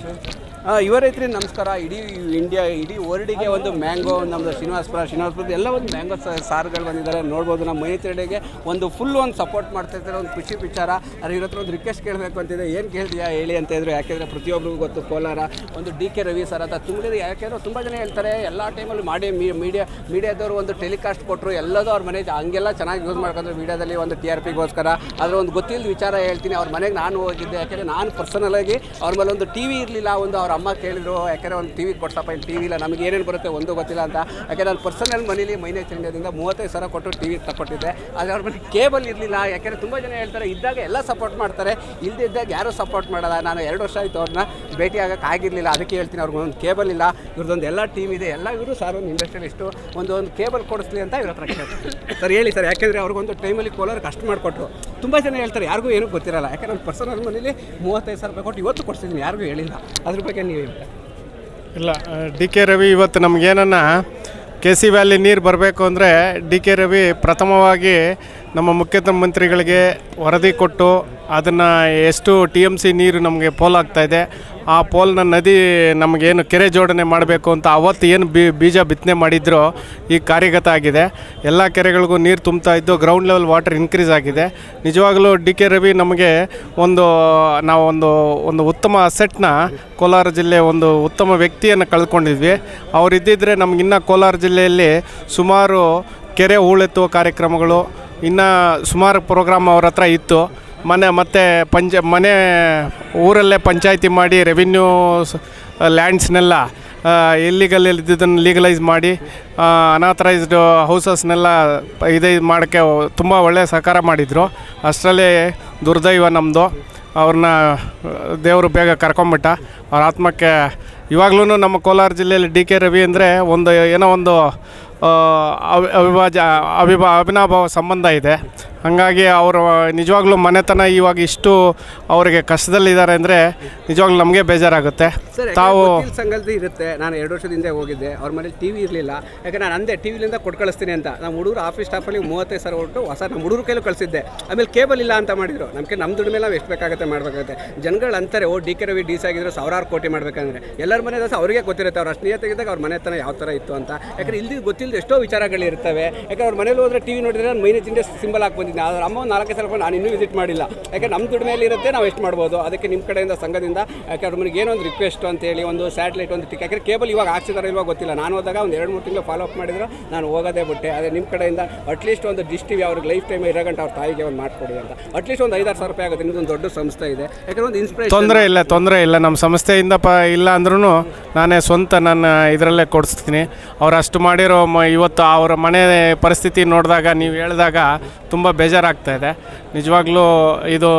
ಆ, ಯುವ ರೈತರಿಗೆ ನಮಸ್ಕಾರ ಇಡೀ ಇಂಡಿಯಾ ಇಡೀ ವರ್ಲ್ಡಿಗೆ ಒಂದು ಮ್ಯಾಂಗೋ ನಮ್ಮದು ಶ್ರೀನಿವಾಸಪುರ ಶ್ರೀನಿವಾಸಪುರದ ಎಲ್ಲ ಒಂದು ಮ್ಯಾಂಗೋ ಸಾರುಗಳು ಬಂದಿದ್ದಾರೆ ನೋಡ್ಬೋದು ನಮ್ಮ ಮೈತ್ರಿಡೆಗೆ ಒಂದು ಫುಲ್ ಒಂದು ಸಪೋರ್ಟ್ ಮಾಡ್ತಾ ಇದ್ದಾರೆ ಒಂದು ಖುಷಿ ವಿಚಾರ ಅದ್ರ ಇವ್ರ ಹತ್ರ ಒಂದು ರಿಕ್ವೆಸ್ಟ್ ಕೇಳಬೇಕು ಅಂತಿದೆ ಏನು ಕೇಳ್ತೀಯಾ ಹೇಳಿ ಅಂತ ಇದ್ರು ಯಾಕೆಂದರೆ ಪ್ರತಿಯೊಬ್ಬರಿಗೂ ಗೊತ್ತು ಕೋಲಾರ ಒಂದು ಡಿ ಕೆ ರವಿ ಸರ್ ಅಂತ ತುಂಬಿದ ಯಾಕೆಂದ್ರೆ ತುಂಬ ಜನ ಹೇಳ್ತಾರೆ ಎಲ್ಲ ಟೈಮಲ್ಲಿ ಮಾಡಿ ಮೀಡಿಯಾ ಮೀಡಿಯಾದವರು ಒಂದು ಟೆಲಿಕಾಸ್ಟ್ ಕೊಟ್ಟರು ಎಲ್ಲದೂ ಅವ್ರ ಮನೆ ಹಂಗೆಲ್ಲ ಚೆನ್ನಾಗಿ ಯೂಸ್ ಮಾಡ್ಕೊಂಡ್ರು ಮೀಡಿಯಾದಲ್ಲಿ ಒಂದು ಟಿ ಆರ್ ಪಿಗೋಸ್ಕರ ಅದರ ಒಂದು ಗೊತ್ತಿಲ್ಲದ ವಿಚಾರ ಹೇಳ್ತೀನಿ ಅವ್ರ ಮನೆಗೆ ನಾನು ಹೋಗಿದ್ದೆ ಯಾಕೆಂದರೆ ನಾನು ಪರ್ಸನಲಾಗಿ ಅವ್ರ ಮೇಲೆ ಒಂದು ಟಿ ವಿ ಇರಲಿಲ್ಲ ಒಂದು ಅವ್ರ ಅಮ್ಮ ಕೇಳಿದ್ರು ಯಾಕೆಂದರೆ ಒಂದು ಟಿ ವಿ ಕೊಡ್ಸಪ್ಪ ಇಲ್ಲಿ ಟಿ ವಿ ಇಲ್ಲ ನಮಗೆ ಏನೇನು ಬರುತ್ತೆ ಒಂದು ಗೊತ್ತಿಲ್ಲ ಅಂತ ಯಾಕೆ ನಾನು ಪರ್ಸನಲ್ ಮನೇಲಿ ಮೈನೇಜ್ ಇಂಡಿಯಾದಿಂದ ಮೂವತ್ತೈದು ಸಾವಿರ ಕೊಟ್ಟು ಟಿ ವಿ ತಗೊಟ್ಟಿದ್ದೆ ಆದರೆ ಅವ್ರ ಮನೆ ಕೇಬಲ್ ಇರಲಿಲ್ಲ ಯಾಕೆಂದರೆ ತುಂಬ ಜನ ಹೇಳ್ತಾರೆ ಇದ್ದಾಗ ಎಲ್ಲ ಸಪೋರ್ಟ್ ಮಾಡ್ತಾರೆ ಇಲ್ಲದೆ ಇದ್ದಾಗ ಯಾರೂ ಸಪೋರ್ಟ್ ಮಾಡಲ್ಲ ನಾನು ಎರಡು ವರ್ಷ ಆಯಿತು ಅವ್ರನ್ನ ಭೇಟಿ ಆಗಕ್ಕೆ ಆಗಿರಲಿಲ್ಲ ಅದಕ್ಕೆ ಹೇಳ್ತೀನಿ ಅವ್ರಿಗೆ ಒಂದು ಕೇಬಲ್ ಇಲ್ಲ ಇವ್ರದ್ದೊಂದು ಎಲ್ಲ ಟೀಮ್ ಇದೆ ಎಲ್ಲ ಇವರು ಸರ್ ಒಂದು ಇಂಡಸ್ಟ್ರಿಯಲಿಸ್ಟು ಒಂದು ಒಂದು ಕೇಬಲ್ ಕೊಡಿಸ್ಲಿ ಅಂತ ಇವ್ರ ಹತ್ರ ಕೇಳ್ತೀನಿ ಸರ್ ಹೇಳಿ ಸರ್ ಯಾಕೆಂದರೆ ಅವ್ರಿಗೊಂದು ಟೈಮಲ್ಲಿ ಕೋಲಾರ ಕಷ್ಟ ಮಾಡಿಕೊಟ್ರು ತುಂಬ ಜನ ಹೇಳ್ತಾರೆ ಯಾರಿಗೂ ಏನೂ ಗೊತ್ತಿರಲ್ಲ ಯಾಕಂದ್ರೆ ನನ್ನ ಪರ್ಸನಲ್ ಮನೇಲಿ ಮೂವತ್ತೈದು ಸಾವಿರ ರೂಪಾಯಿ ಕೊಟ್ಟು ಇವತ್ತು ಕೊಡ್ಸಿದ್ದೀನಿ ಯಾರಿಗೂ ಹೇಳಿಲ್ಲ ಅದ್ರ ಬಗ್ಗೆ ನೀವು ಹೇಳಿ ಇಲ್ಲ ಡಿ ಕೆ ರವಿ ಇವತ್ತು ನಮಗೇನನ್ನ ಕೆ ಸಿ ವ್ಯಾಲಿ ನೀರು ಬರಬೇಕು ಅಂದರೆ ಡಿ ಕೆ ರವಿ ಪ್ರಥಮವಾಗಿ ನಮ್ಮ ಮುಖ್ಯಮಂತ್ರಿಗಳಿಗೆ ವರದಿ ಕೊಟ್ಟು ಅದನ್ನು ಎಷ್ಟು ಟಿ ಎಮ್ ಸಿ ನೀರು ನಮಗೆ ಪೋಲ್ ಆಗ್ತಾ ಇದೆ ಆ ಪೋಲ್ನ ನದಿ ನಮಗೇನು ಕೆರೆ ಜೋಡಣೆ ಮಾಡಬೇಕು ಅಂತ ಅವತ್ತು ಏನು ಬಿ ಬೀಜ ಬಿತ್ತನೆ ಮಾಡಿದ್ರು ಈಗ ಕಾರ್ಯಗತ ಆಗಿದೆ ಎಲ್ಲ ಕೆರೆಗಳಿಗೂ ನೀರು ತುಂಬ್ತಾ ಇದ್ದು ಗ್ರೌಂಡ್ ಲೆವೆಲ್ ವಾಟರ್ ಇನ್ಕ್ರೀಸ್ ಆಗಿದೆ ನಿಜವಾಗಲೂ ಡಿ ಕೆ ರವಿ ನಮಗೆ ಒಂದು ನಾವು ಒಂದು ಒಂದು ಉತ್ತಮ ಅಸೆಟ್ನ ಕೋಲಾರ ಜಿಲ್ಲೆ ಒಂದು ಉತ್ತಮ ವ್ಯಕ್ತಿಯನ್ನು ಕಳ್ಕೊಂಡಿದ್ವಿ ಅವರಿದ್ದಿದ್ರೆ ನಮಗಿನ್ನ ಕೋಲಾರ ಜಿಲ್ಲೆಯಲ್ಲಿ ಸುಮಾರು ಕೆರೆ ಹೂಳೆತ್ತುವ ಕಾರ್ಯಕ್ರಮಗಳು ಇನ್ನು ಸುಮಾರು ಪ್ರೋಗ್ರಾಮ್ ಅವ್ರ ಹತ್ರ ಇತ್ತು ಮನೆ ಮತ್ತು ಪಂಚ ಮನೆ ಊರಲ್ಲೇ ಪಂಚಾಯಿತಿ ಮಾಡಿ ರೆವಿನ್ಯೂ ಲ್ಯಾಂಡ್ಸ್ನೆಲ್ಲ ಇಲ್ಲಿಗಲ್ ಇದ್ದಿದ್ದನ್ನು ಲೀಗಲೈಸ್ ಮಾಡಿ ಅನಾಥರೈಸ್ಡ್ ಹೌಸಸ್ನೆಲ್ಲ ಇದು ಮಾಡೋಕ್ಕೆ ತುಂಬ ಒಳ್ಳೆಯ ಸಹಕಾರ ಮಾಡಿದರು ಅಷ್ಟರಲ್ಲಿ ದುರ್ದೈವ ನಮ್ಮದು ಅವ್ರನ್ನ ದೇವರು ಬೇಗ ಕರ್ಕೊಂಬಿಟ್ಟ ಅವ್ರ ಆತ್ಮಕ್ಕೆ ಇವಾಗ್ಲೂ ನಮ್ಮ ಕೋಲಾರ ಜಿಲ್ಲೆಯಲ್ಲಿ ಡಿ ಕೆ ರವಿ ಅಂದರೆ ಒಂದು ಏನೋ ಒಂದು ಆ, ಅವಿ- ಅವಿಭಾಜ ಅವಿಭಾ ಅವಿನಾಭಾವ ಸಂಬಂಧ ಇದೆ ಹಾಗಾಗಿ ಅವರು ನಿಜವಾಗ್ಲೂ ಮನೆತನ ಇವಾಗ ಇಷ್ಟು ಅವರಿಗೆ ಕಷ್ಟದಲ್ಲಿದ್ದಾರೆ ಅಂದರೆ ನಿಜವಾಗ್ಲೂ ನಮಗೆ ಬೇಜಾರಾಗುತ್ತೆ ಸರ್ ತಾವು ಸಂಘದ ಇರುತ್ತೆ ನಾನು ಎರಡು ವರ್ಷದ ಹಿಂದೆ ಹೋಗಿದ್ದೆ ಅವ್ರ ಮನೇಲಿ ಟಿ ವಿ ಇರಲಿಲ್ಲ ಯಾಕೆ ನಾನು ಅಂದೆ ಟಿ ವಿಲಿಂದ ಕೊಟ್ಟು ಕಳಿಸ್ತೀನಿ ಅಂತ ನಮ್ಮ ಹುಡುಗರು ಆಫೀಸ್ ಸ್ಟಾಫಲ್ಲಿ ಮೂವತ್ತೈದು ಸಾವಿರ ಕೊಟ್ಟು ಹೊಸ ನಮ್ಮ ಹುಡುಗರು ಕೈಲೂ ಕಳಿಸಿದ್ದೆ ಆಮೇಲೆ ಕೇಬಲ್ ಇಲ್ಲ ಅಂತ ಮಾಡಿದ್ರು ನಮಗೆ ನಮ್ಮ ದುಡ್ಡು ಮೇಲೆ ನಾವು ಎಷ್ಟು ಬೇಕಾಗುತ್ತೆ ಮಾಡಬೇಕಾಗುತ್ತೆ ಜನಗಳು ಅಂತಾರೆ oh D K Ravi D C ಆಗಿದ್ರು ಸಾವಿರಾರು ಕೋಟಿ ಮಾಡಬೇಕಂದ್ರೆ ಎಲ್ಲರ ಮನೆ ದಸ ಅವರಿಗೆ ಗೊತ್ತಿರುತ್ತೆ ಅವ್ರು ಅಷ್ಟು ನಿಯತ್ತಾಗಿದ್ದಾಗ ಅವ್ರ ಮನೆತನ ಯಾವ ಥರ ಇತ್ತು ಅಂತ ಯಾಕಂದ್ರೆ ಇಲ್ಲಿ ಗೊತ್ತಿಲ್ಲದೆ ಎಷ್ಟೋ ವಿಚಾರಗಳಿರ್ತವೆ ಯಾಕಂದ್ರೆ ಅವ್ರ ಮನೇಲಿ ಹೋದ್ರೆ ಟಿ ವಿ ನೋಡಿದ್ರೆ ನಾನು ಮೈನೇಜ್ ಇಂಡಿಯಾ ಸಿಂಬಲ್ ಹಾಕಿ ಬಂದಿದ್ದೀನಿ ಆದ್ರೆ ಅಮ್ಮ ಒಂದು ನಾಲ್ಕೈದು ಸಾವಿರ ನಾನು ಇನ್ನೂ ವಿಸಿಟ್ ಮಾಡಿಲ್ಲ ಯಾಕೆ ನಮ್ಮ ದುಡ್ಡು ಮೇಲೆ ಇರುತ್ತೆ ನಾವು ಎಷ್ಟು ಮಾಡ್ಬೋದು ಅದಕ್ಕೆ ನಿಮ್ಮ ಕಡೆಯಿಂದ ಸಂಘದಿಂದ ಯಾಕೆ ಅವ್ರ ಮನೆಗೆ ಏನೋ ಒಂದು ರಿಕ್ವೆಸ್ಟ್ ಅಂತೇಳಿ ಒಂದು ಸ್ಯಾಟಲೈಟ್ ಒಂದು ಟಿಕ್ ಯಾಕಂದ್ರೆ ಕೇಬಲ್ ಇವಾಗ ಹಾಕ್ಸಿದಾರೆ ಇಲ್ವಾ ಗೊತ್ತಿಲ್ಲ ನಾನು ಹೋದಾಗ ಒಂದು ಎರಡು ಮೂರು ತಿಂಗಳು ಫಾಲೋ ಅಪ್ ಮಾಡಿದ್ರು ನಾನು ಹೋಗೋದೇ ಬಿಟ್ಟೆ ಅದೇ ನಿಮ್ಮ ಕಡೆಯಿಂದ ಅಟ್ಲೀಸ್ಟ್ ಒಂದು ಡಿಶ್ ಟಿವಿ ಅವ್ರಿಗೆ ಲೈಫ್ ಟೈಮ್ ಇರೋ ಗಂಟೆ ಅವ್ರ ತಾಯಿಗೆ ಒಂದು ಮಾಡಿಕೊಡಿ ಅಂತ ಅಟ್ಲೀಸ್ಟ್ ಒಂದು ಐದಾರು ಸಾವಿರ ರೂಪಾಯಿ ಆಗುತ್ತೆ ನಿಮ್ಮದು ಒಂದು ದೊಡ್ಡ ಸಂಸ್ಥೆ ಇದೆ ಯಾಕಂದ್ರೆ ಒಂದು ಇನ್ಸ್ಪಿರೇಷನ್ ತೊಂದರೆ ಇಲ್ಲ ತೊಂದರೆ ಇಲ್ಲ ನಮ್ಮ ಸಂಸ್ಥೆಯಿಂದ ಪ ಇಲ್ಲ ಅಂದ್ರೂ ನಾನೇ ಸ್ವಂತ ನನ್ನ ಇದರಲ್ಲೇ ಕೊಡಿಸ್ತೀನಿ ಅವ್ರು ಅಷ್ಟು ಮಾಡಿರೋ ಮ ಇವತ್ತು ಅವರ ಮನೆ ಪರಿಸ್ಥಿತಿ ನೋಡಿದಾಗ ನೀವು ಹೇಳಿದಾಗ ತುಂಬ ಬೇಜಾರಾಗ್ತಾ ಇದೆ ನಿಜವಾಗ್ಲೂ ಇದು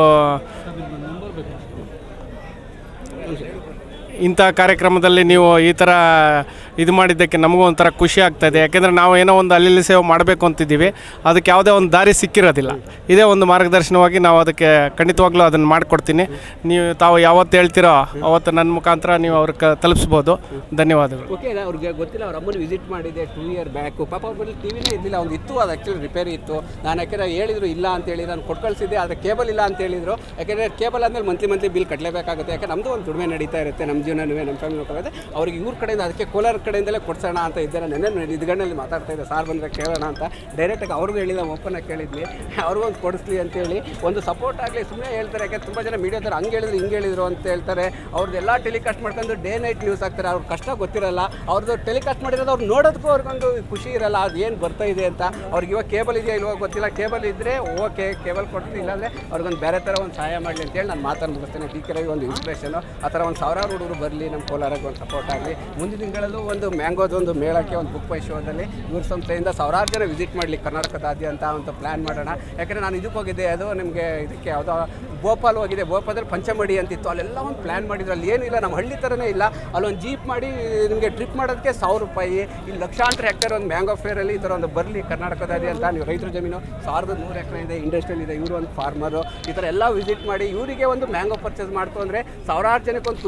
ಇಂಥ ಕಾರ್ಯಕ್ರಮದಲ್ಲಿ ನೀವು ಈ ಥರ ಇದು ಮಾಡಿದ್ದಕ್ಕೆ ನಮಗೂ ಒಂಥರ ಖುಷಿ ಆಗ್ತಾಯಿದೆ ಯಾಕೆಂದರೆ ನಾವು ಏನೋ ಒಂದು ಅಲ್ಲಿ ಸೇವೆ ಮಾಡಬೇಕು ಅಂತಿದ್ದೀವಿ ಅದಕ್ಕೆ ಯಾವುದೇ ಒಂದು ದಾರಿ ಸಿಕ್ಕಿರೋದಿಲ್ಲ ಇದೇ ಒಂದು ಮಾರ್ಗದರ್ಶನವಾಗಿ ನಾವು ಅದಕ್ಕೆ ಖಂಡಿತವಾಗ್ಲೂ ಅದನ್ನು ಮಾಡಿಕೊಡ್ತೀನಿ ನೀವು ತಾವು ಯಾವತ್ತು ಹೇಳ್ತೀರೋ ಅವತ್ತು ನನ್ನ ಮುಖಾಂತರ ನೀವು ಅವ್ರಿಗೆ ತಲುಪಿಸ್ಬೋದು ಧನ್ಯವಾದಗಳು ಓಕೆ ಅವ್ರಿಗೆ ಗೊತ್ತಿಲ್ಲ ಅವ್ರ ಅಮ್ಮನ ವಿಸಿಟ್ ಮಾಡಿದೆ ಟೂ ಇಯರ್ ಬ್ಯಾಕು ಪಾಪ ಅವ್ರ ಬಳಿ ಟಿ ವಿನೇ ಇದ್ದಿಲ್ಲ ಒಂದು ಇತ್ತು ಅದು ಆ್ಯಕ್ಚುಲಿ ರಿಪೇರಿ ಇತ್ತು ನಾನು ಯಾಕೆಂದ್ರೆ ಹೇಳಿದ್ರು ಇಲ್ಲ ಅಂತ ಹೇಳಿ ನಾನು ಕೊಟ್ಟು ಕಳಿಸಿದ್ದೆ ಆದರೆ ಕೇಬಲ್ ಇಲ್ಲ ಅಂತ ಹೇಳಿದ್ರು ಯಾಕೆಂದರೆ ಕೇಬಲ್ ಆದಮೇಲೆ ಮಂತ್ಲಿ ಮಂತ್ಲಿ ಬಿಲ್ ಕಟ್ಟಲೇಬೇಕಾಗುತ್ತೆ ಯಾಕೆ ನಮ್ಮದು ಒಂದು ದುಡಿಮೆ ನಡೀತಾ ಇರುತ್ತೆ ನಮ್ಮ ಜೀವನವೇ ನಮ್ಮ ಫ್ಯಾಮಿಲಿ ನೋಡ್ಕೊಳ್ಳೋದು ಅವ್ರಿಗೆ ಇವ್ರ ಕಡೆಯಿಂದ ಅದಕ್ಕೆ ಕೋಲಾರ ಕಡೆಯಿಂದಲೇ ಕೊಡ್ಸೋಣ ಅಂತ ಇದ್ದಾರೆ ನೆನ್ನೆ ಇದ್ಗಣ್ಣಲ್ಲಿ ಮಾತಾಡ್ತಾ ಇದ್ದೆ ಸಾರ್ ಬಂದರೆ ಕೇಳೋಣ ಅಂತ ಡೈರೆಕ್ಟಾಗಿ ಅವ್ರಿಗೂ ಹೇಳಿಲ್ಲ ಓಪನಾಗಿ ಕೇಳಿದ್ವಿ ಅವ್ರಿಗೂ ಒಂದು ಕೊಡಿಸ್ಲಿ ಅಂತೇಳಿ ಒಂದು ಸಪೋರ್ಟ್ ಆಗಲಿ ಸುಮ್ಮನೆ ಹೇಳ್ತಾರೆ ಯಾಕೆ ತುಂಬ ಜನ ಮೀಡಿಯಾದವ್ರು ಹಂಗೆ ಹೇಳಿದ್ರು ಹಿಂಗೆ ಹೇಳಿದ್ರು ಅಂತ ಹೇಳ್ತಾರೆ ಅವ್ರದ್ದೆಲ್ಲ ಟೆಲಿಕಾಸ್ಟ್ ಮಾಡ್ಕೊಂಡು ಡೇ ನೈಟ್ ನ್ಯೂಸ್ ಹಾಕ್ತಾರೆ ಅವ್ರ ಕಷ್ಟ ಗೊತ್ತಿರಲ್ಲ ಅವ್ರದ್ದು ಟೆಲಿಕಾಸ್ಟ್ ಮಾಡಿರೋದು ಅವ್ರು ನೋಡೋದಕ್ಕೂ ಅವ್ರಿಗೊಂದು ಖುಷಿ ಇರಲ್ಲ ಅದು ಏನು ಬರ್ತಾ ಇದೆ ಅಂತ ಅವ್ರಿಗೆ ಇವಾಗ ಕೇಬಲ್ ಇದೆಯಾ ಇಲ್ವೋ ಗೊತ್ತಿಲ್ಲ ಕೇಬಲ್ ಇದ್ದರೆ ಓಕೆ ಕೇಬಲ್ ಕೊಡ್ತೀನಿ ಇಲ್ಲಾಂದರೆ ಅವ್ರಿಗೊಂದು ಬೇರೆ ಥರ ಒಂದು ಸಹಾಯ ಮಾಡಲಿ ಅಂತೇಳಿ ನಾನು ಮಾತನ್ನು ಮುಗಿಸ್ತೇನೆ ಡಿ ಕೆ ರವಿ ಒಂದು ಇನ್ಸ್ಪಿರೇಷನು ಆ ಥರ ಒಂದು ಸಾವಿರಾರು ಹುಡುಗರು ಬರಲಿ ನಮ್ಮ ಕೋಲಾರಕ್ಕೆ ಒಂದು ಸಪೋರ್ಟ್ ಆಗಲಿ ಮುಂದಿನ ತಿಂಗಳಲ್ಲೂ ಒಂದು ಮ್ಯಾಂಗೋದು ಒಂದು ಮೇಳಕ್ಕೆ ಒಂದು ಬುಕ್ ಬೈ ಶೋದಲ್ಲಿ ಇವ್ರ ಸಂಸ್ಥೆಯಿಂದ ಸಾವಿರಾರು ಜನ ವಿಸಿಟ್ ಮಾಡಲಿ ಕರ್ನಾಟಕದಾದ್ಯಂತ ಒಂದು ಪ್ಲ್ಯಾನ್ ಮಾಡೋಣ ಯಾಕಂದರೆ ನಾನು ಇದಕ್ಕೆ ಹೋಗಿದ್ದೆ ಅದು ನಿಮಗೆ ಇದಕ್ಕೆ ಯಾವುದೋ ಭೋಪಾಲ್ ಹೋಗಿದೆ ಭೋಪಾಲದಲ್ಲಿ ಪಂಚಮಡಿ ಅಂತಿತ್ತು ಅಲ್ಲೆಲ್ಲ ಒಂದು ಪ್ಲ್ಯಾನ್ ಮಾಡಿದ್ರು ಅಲ್ಲಿ ಏನಿಲ್ಲ ನಮ್ಮ ಹಳ್ಳಿ ಥರನೇ ಇಲ್ಲ ಅಲ್ಲೊಂದು ಜೀಪ್ ಮಾಡಿ ನಿಮಗೆ ಟ್ರಿಪ್ ಮಾಡೋದಕ್ಕೆ ಸಾವಿರ ರೂಪಾಯಿ ಇಲ್ಲಿ ಲಕ್ಷಾಂತರ ಹೆಕ್ಟೇರ್ ಒಂದು ಮ್ಯಾಂಗೋ ಫೇರಲ್ಲಿ ಈ ಥರ ಒಂದು ಬರಲಿ ಕರ್ನಾಟಕದಾದ್ಯಂತ ನೀವು ರೈತರ ಜಮೀನು ಸಾವಿರದ ನೂರು ಎಕರೆ ಇದೆ ಇಂಡಸ್ಟ್ರಿಯಲ್ ಇದೆ ಇವರು ಒಂದು ಫಾರ್ಮರು ಈ ಥರ ಎಲ್ಲ ವಿಸಿಟ್ ಮಾಡಿ ಇವರಿಗೆ ಒಂದು ಮ್ಯಾಂಗೋ ಪರ್ಚೇಸ್ ಮಾಡ್ತು ಅಂದರೆ ಸಾವಿರಾರು ಜನಕ್ಕೆ ಒಂದು ಖುಷಿ ಆಗುತ್ತೆ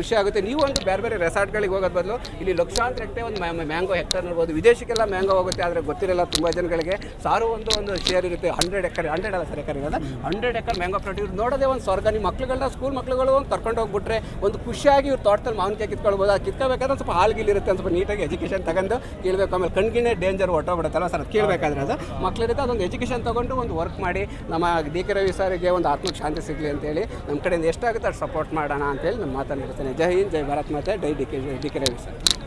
ನೀವು ಒಂದು ಬೇರೆ ಬೇರೆ ರೆಸಾರ್ಟ್ಗಳಿಗೆ ಹೋಗೋದು ಬದಲು ಇಲ್ಲಿ ಲಕ್ಷಾಂತರ ಹೆಕ್ಟೇರ್ ಒಂದು ಮ್ಯಾಂಗೋ ಹೆಕ್ಟರ್ ನೋಡ್ಬೋದು ವಿದೇಶಕ್ಕೆಲ್ಲ ಮ್ಯಾಂಗೋ ಹೋಗುತ್ತೆ ಆದರೆ ಗೊತ್ತಿರಲ್ಲ ತುಂಬ ಜನಗಳಿಗೆ ಸಾರು ಒಂದು ಒಂದು ಶೇರ್ ಇರುತ್ತೆ ಹಂಡ್ರೆಡ್ ಎಕರೆ ಹಂಡ್ರೆಡ್ ಅಲ್ಲ ಸರ್ ಎಕರೆ ಇರೋದು ಹಂಡ್ರೆಡ್ ಎಕರ್ ಮ್ಯಾಂಗೋ ಪ್ರೊಡ್ಯೂಸ್ ನೋಡೋದೇ ಒಂದು ಸ್ವರ್ಗ ನಿಮ್ಮ ಮಕ್ಳುಗಳನ್ನ ಸ್ಕೂಲ್ ಮಕ್ಳುಗಳು ಒಂದು ಕರ್ಕೊಂಡು ಹೋಗ್ಬಿಟ್ರೆ ಒಂದು ಖುಷಿಯಾಗಿ ಇವ್ರು ತೋಟದಲ್ಲಿ ಮಾವಿನಕಾಯಿ ಕಿತ್ಕೊಳ್ಬೋದು ಅದು ಕಿತ್ಕೋಬೇಕಾದ್ರೆ ಒಂದು ಸ್ವಲ್ಪ ಹಾಲ್ಗಿಲ್ಲಿರುತ್ತೆ ಒಂದು ಸ್ವಲ್ಪ ನೀಟಾಗಿ ಎಜುಕೇಷನ್ ತಗೊಂಡು ಕೇಳಬೇಕು ಆಮೇಲೆ ಕಣ್ಗಿನೇ ಡೇಂಜರ್ ಹೊಟ್ಟೋಗ್ಬಿಡುತ್ತಲ್ಲ ಸರ್ ಅದು ಕೇಳಬೇಕಾದ್ರೆ ಅದು ಮಕ್ಳಿರುತ್ತೆ ಅದೊಂದು ಎಜುಕೇಷನ್ ತೊಗೊಂಡು ಒಂದು ವರ್ಕ್ ಮಾಡಿ ನಮ್ಮ ಡಿ ಕೆ ರವಿ ಸರ್ಗೆ ಒಂದು ಆತ್ಮಕ್ಕೆ ಶಾಂತಿ ಸಿಗಲಿ ಅಂತೇಳಿ ನಮ್ಮ ಕಡೆಯಿಂದ ಎಷ್ಟಾಗುತ್ತೆ ಅಷ್ಟು ಸಪೋರ್ಟ್ ಮಾಡೋಣ ಅಂತೇಳಿ ನಮ್ಮ ಮಾತನ್ನು ಹೇಳ್ತೇನೆ ಜೈ ಹಿಂದ್ ಜೈ ಭಾರತ್ ಮಾತೆ ಜೈ D K D K Ravi sir